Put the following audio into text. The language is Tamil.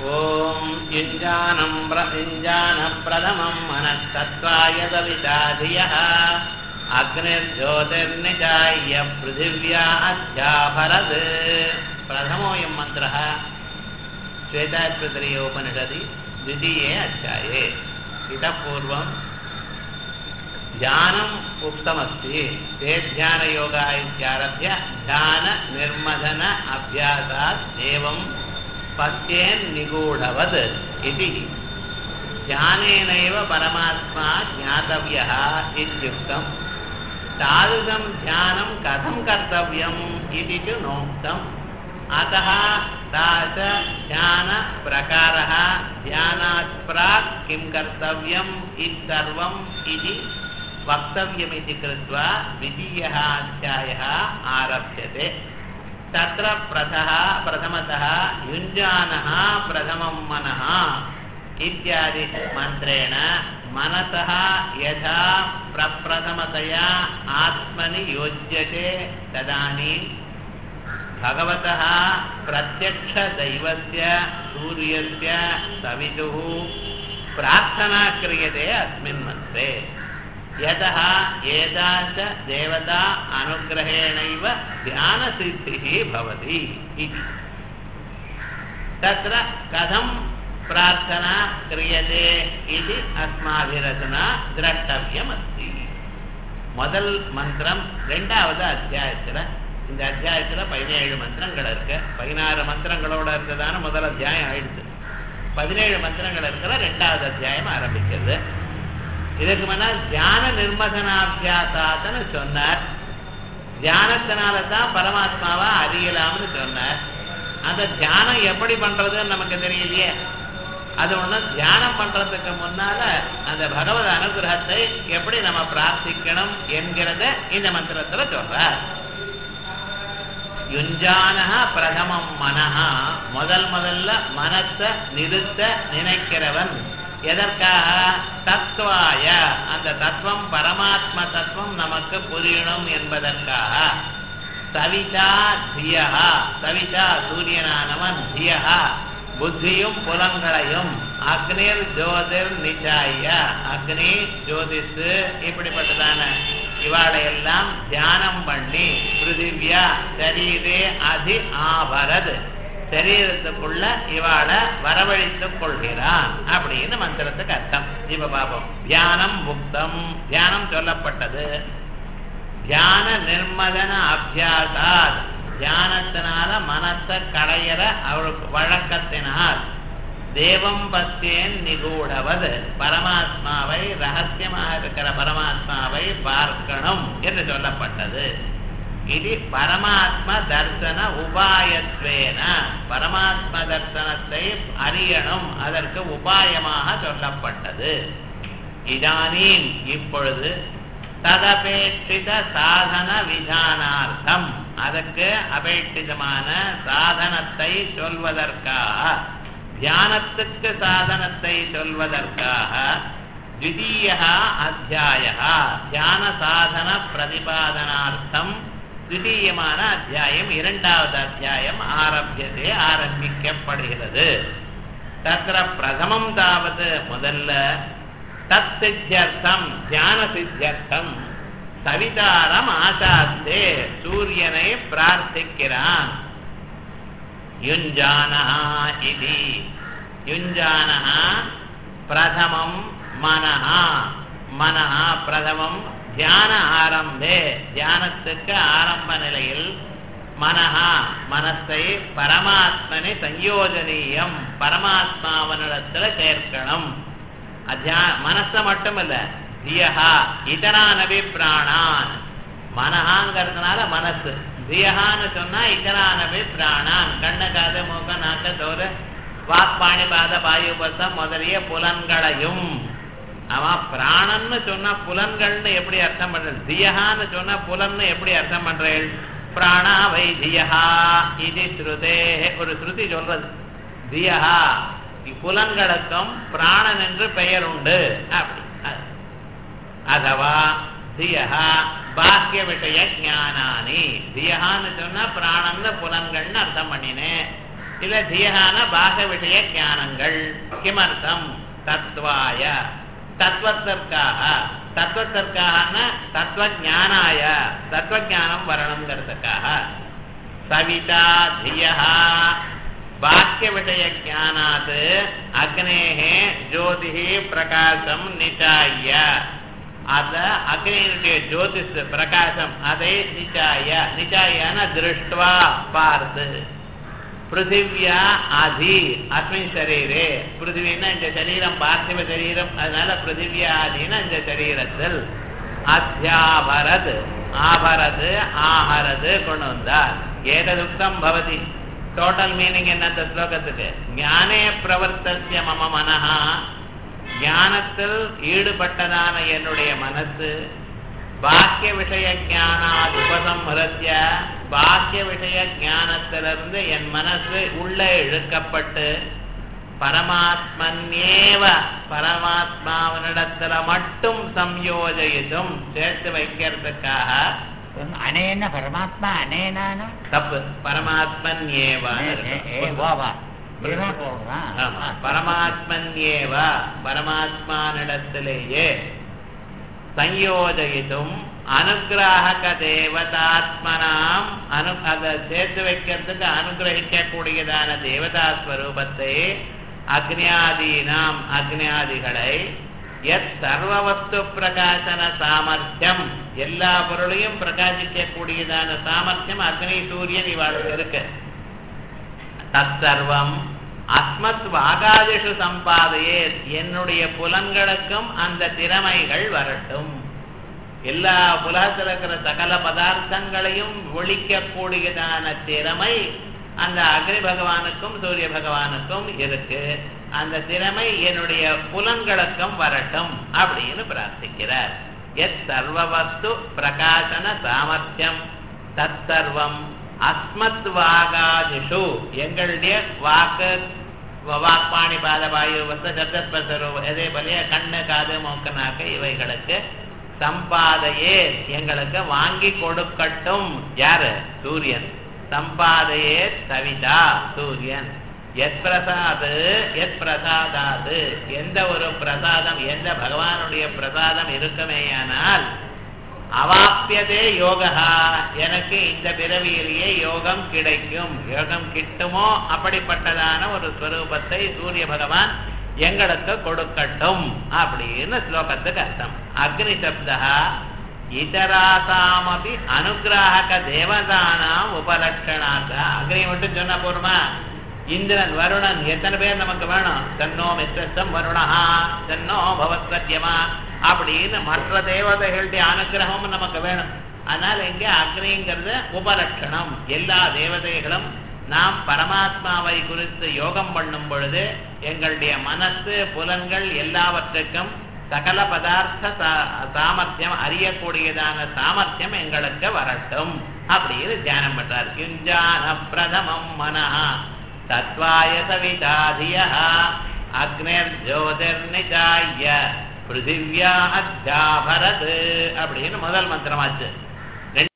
ॐ युञ्जानं प्रयुञ्जानप्रथमं मनस्तत्त्वाय सविता धियः अग्निर्ज्योतिर्निचाय्य पृथिव्या अध्याभरत् प्रथमोऽयं मन्त्रः श्वेताश्वतरीयोपनिषदि द्वितीये अध्याये इतः पूर्वं ध्यानम् उक्तमस्ति ते ध्यानयोगः इत्यारभ्य ध्याननिर्मदन अभ्यासात् एवं पश्येन्निगूढवत् इति ध्यानेनैव परमात्मा ज्ञातव्यः इत्युक्तं तादृशं ध्यानं कथं कर्तव्यम् इति च नोक्तम् अतः तास ध्यानप्रकारः ध्यानात् प्राक् किं कर्तव्यम् इत्यर्वम् इति वक्तव्यमिति कृत्वा द्वितीयः अध्यायः आरभ्यते तत्र प्रथः प्रथमतः युञ्जानः प्रथमं मनः इत्यादि मन्त्रेण मनसः यथा प्रप्रथमतया आत्मनि योज्यते तदानीं भगवतः प्रत्यक्षदैवस्य सूर्यस्य सवितुः प्रार्थना क्रियते अस्मिन् मन्त्रे यतः एताच देवता अनुग्रहेणैव ध्यानसिद्धिः भवति इति तत्र कथं प्रार्थना क्रियते इति अस्माभिरधुना द्रष्टव्यमस्ति முதல் மந்திரம் ரெண்டாவது அத்தியாயத்தில் இந்த அத்தியாயத்தில் பதினேழு மந்திரங்கள் இருக்கு பதினாறு மந்திரங்களோட இருக்கிறதான முதல் அத்தியாயம் ஆயிடுச்சு பதினேழு மந்திரங்கள் இருக்கிற ரெண்டாவது அத்தியாயம் ஆரம்பிக்கிறது இதுக்கு முன்னால் தியான நிர்மதனாபியாசாத்தன்னு சொன்னார் தியானத்தினால தான் பரமாத்மாவா அறியலாம்னு சொன்னார் அந்த தியானம் எப்படி பண்றதுன்னு நமக்கு தெரியலையே அது ஒண்ணு தியானம் பண்றதுக்கு முன்னால அந்த பகவத் அனுகிரகத்தை எப்படி நம்ம பிரார்த்திக்கணும் என்கிறத இந்த மந்திரத்துல சொல்றார் யுஞ்சானஹ பிரதமம் மனஹா முதல் முதல்ல மனத்தை நிறுத்த நினைக்கிறவன் எதற்காக தத்துவாய அந்த தத்துவம் பரமாத்ம தத்துவம் நமக்கு புரியணும் என்பதற்காக சவிதா தியகா சவிதா சூரியனானவன் தியகா புத்தியும் புலன்களையும் அக்னிர் ஜோதிர் நிச்சாய அக்னி ஜோதிஷு இப்படிப்பட்டதான இவாளை எல்லாம் தியானம் பண்ணி பிருத்திவியா சரீரே அதி ஆபரது சரீரத்துக்குள்ள இவாளை வரவழைத்துக் கொள்கிறான் அப்படின்னு மந்திரத்துக்கு அர்த்தம் இப்ப பாப்போம் தியானம் முக்தம் தியானம் சொல்லப்பட்டது தியான நிர்மதன அபியாசாத் தியானத்தினால மனத்தை கடையிற அவளுக்கு வழக்கத்தினால் தேவம் பத்தியன் நிகூடவது பரமாத்மாவை ரகசியமாக இருக்கிற பரமாத்மாவை பார்க்கணும் என்று சொல்லப்பட்டது இது பரமாத்ம தர்சன உபாயத்வேன பரமாத்ம தர்சனத்தை அறியணும் அதற்கு உபாயமாக சொல்லப்பட்டது இதானீம் இப்பொழுது ததபேட்சித சாதன விதானார்த்தம் அதற்கு அபேட்சிதமான சாதனத்தை சொல்வதற்காக தியானத்துக்கு சாதனத்தை சொல்வதற்காக द्वितीय अध्याय ध्यान साधन प्रतिपादनार्थम द्वितीयமான அத்தியாயம் இரண்டாவது அத்தியாயம் ஆரம்பியதே ஆரம்பிக்கப்படுகிறது தத்திர பிரதமம் தாவது முதல்ல தத் சித்தியர்த்தம் தியான சித்தியர்த்தம் சவிதாரம் ஆசாத்தே சூரியனை பிரார்த்திக்கிறான் யுஞ்சானஹா இது யுஞ்சானஹா பிரதமம் மனஹா மனஹா பிரதமம் தியான ஆரம்பே தியானத்துக்கு ஆரம்ப நிலையில் மனஹா மனசை பரமாத்மனை சயோஜனீயம் பரமாத்மாவனிடத்துல சேர்க்கணும் அத்தியா மனசை மட்டுமல்ல தியஹா இதரானவி பிராணான் மனஹாங்கிறதுனால மனசு தியஹான்னு சொன்னா இதரானவி பிராணான் கண்ண காது மூக்க நாக்க தோறு வாக்பாணி பாத பாயுபசம் முதலிய புலன்களையும் அவன் பிராணன்னு சொன்னா புலன்கள்னு எப்படி அர்த்தம் பண்றது தியஹான்னு சொன்னா புலன்னு எப்படி அர்த்தம் பண்றேன் பிராணா வை தியஹா இது ஸ்ருதே ஒரு ஸ்ருதி சொல்றது தியஹா புலன்களுக்கும் பிராணன் என்று பெயர் உண்டு அப்படி அதுவா தியஹா பாக்கிய விஷய ஞானானி தியஹான்னு சொன்னா பிராணந்த புலன்கள்னு அர்த்தம் பண்ணினேன் இல்ல தியகான பாக விஷய ஞானங்கள் கிமர்த்தம் தத்வாய தத்துவத்திற்காக தத்துவத்திற்காக தத்துவ ஞானாய தத்துவ ஞானம் வரணுங்கிறதுக்காக சவிதா தியா வாக்கிய விஷய ஜானாத் அக்னேகே ஜோதிஹி பிரகாசம் நிச்சாய அத அக்னியினுடைய ஜோதிஷ் பிரகாசம் அதை நிச்சாய நிச்சாயன திருஷ்டுவா பார்த்து பிருத்திவியா ஆதி அஸ்மின் சரீரே பிருத்திவின்னா இந்த சரீரம் பார்த்திவ சரீரம் அதனால பிருத்திவியா ஆதினா இந்த சரீரத்தில் அத்தியாபரத் ஆபரது ஆஹரது கொண்டு வந்தார் ஏததுக்தம் பவதி டோட்டல் மீனிங் என்ன அந்த ஸ்லோகத்துக்கு ஞானே பிரவர்த்தசிய மம மனஹா ஞானத்தில் ஈடுபட்டதான என்னுடைய மனசு பாக்கிய விஷய ஞானாத் உபசம்ஹரத்திய பாக்கிய விஷய ஞானத்திலிருந்து என் மனசு உள்ளே இழுக்கப்பட்டு பரமாத்மன்யேவ பரமாத்மாவனிடத்துல மட்டும் சம்யோஜயித்தும் சேர்த்து வைக்கிறதுக்காக அனேன பரமாத்மா அனேனான தப்பு பரமாத்மன் ஏவ பரமாத்மன் ஏவ பரமாத்மானிடத்திலேயே சயோஜயித்தும் அனுகிராக தேவதாத்மனாம் அனு அதை சேர்த்து வைக்கிறதுக்கு அனுகிரகிக்க கூடியதான தேவதா ஸ்வரூபத்தை அக்னியாதீனாம் அக்னியாதிகளை எத் சர்வவஸ்து பிரகாசன சாமர்த்தியம் எல்லா பொருளையும் பிரகாசிக்க கூடியதான சாமர்த்தியம் அக்னி சூரியன் இவாளுக்கு இருக்கு தற்சர்வம் அஸ்மத் வாகாதிஷு சம்பாதையே என்னுடைய புலன்களுக்கும் அந்த திறமைகள் வரட்டும் எல்லா புலத்தில் இருக்கிற சகல பதார்த்தங்களையும் ஒழிக்கக்கூடியதான திறமை அந்த அக்னி பகவானுக்கும் சூரிய பகவானுக்கும் இருக்கு அந்த திறமை என்னுடைய புலன்களுக்கும் வரட்டும் அப்படின்னு பிரார்த்திக்கிறார் எத் சர்வவஸ்து பிரகாசன சாமர்த்தியம் தத் சர்வம் அஸ்மத் வாகாதிஷு எங்களுடைய வாக்கு வாக்பாணி பாதவாயு வச சப்தஸ்பரூப அதே போல கண்ணு காது மூக்கு நாக்கு இவைகளுக்கு சம்பாதையே எங்களுக்கு வாங்கி கொடுக்கட்டும் யாரு சூரியன் சம்பாதையே சவிதா சூரியன் எத் பிரசாது எத் பிரசாதாது எந்த ஒரு பிரசாதம் எந்த பகவானுடைய பிரசாதம் இருக்குமேயானால் அவாப்பியதே யோகா எனக்கு இந்த பிறவியிலேயே யோகம் கிடைக்கும் யோகம் கிட்டுமோ அப்படிப்பட்டதான ஒரு ஸ்வரூபத்தை சூரிய பகவான் எங்களுக்கு கொடுக்கட்டும் அப்படின்னு ஸ்லோகத்துக்கு அர்த்தம் அக்னி சப்தா இதராசாமபி அனுகிராக தேவதானாம் உபலட்சணாக அக்னி மட்டும் சொன்னா போருமா இந்திரன் வருணன் எத்தனை பேர் நமக்கு வேணும் தன்னோ மிஸ்ரம் வருணஹா தன்னோ பவத்வத்தியமா அப்படின்னு மற்ற தேவதைகளுடைய அனுகிரகமும் நமக்கு வேணும் அதனால இங்கே அக்னிங்கிறது உபலட்சணம் எல்லா தேவதைகளும் நாம் பரமாத்மாவை குறித்து யோகம் பண்ணும் பொழுது எங்களுடைய மனசு புலன்கள் எல்லாவற்றுக்கும் சகல பதார்த்த சாமர்த்தியம் அறியக்கூடியதான சாமர்த்தியம் எங்களுக்கு வரட்டும் அப்படின்னு தியானம் பண்றார் யுஞ்சான பிரதமம் மனஹா தத்வாய சவிதாதிய அக்னிர் ஜோதிர்நிச்சாய பிருத்திவியா அத்தியாபரத் அப்படின்னு முதல் மந்திரமாச்சு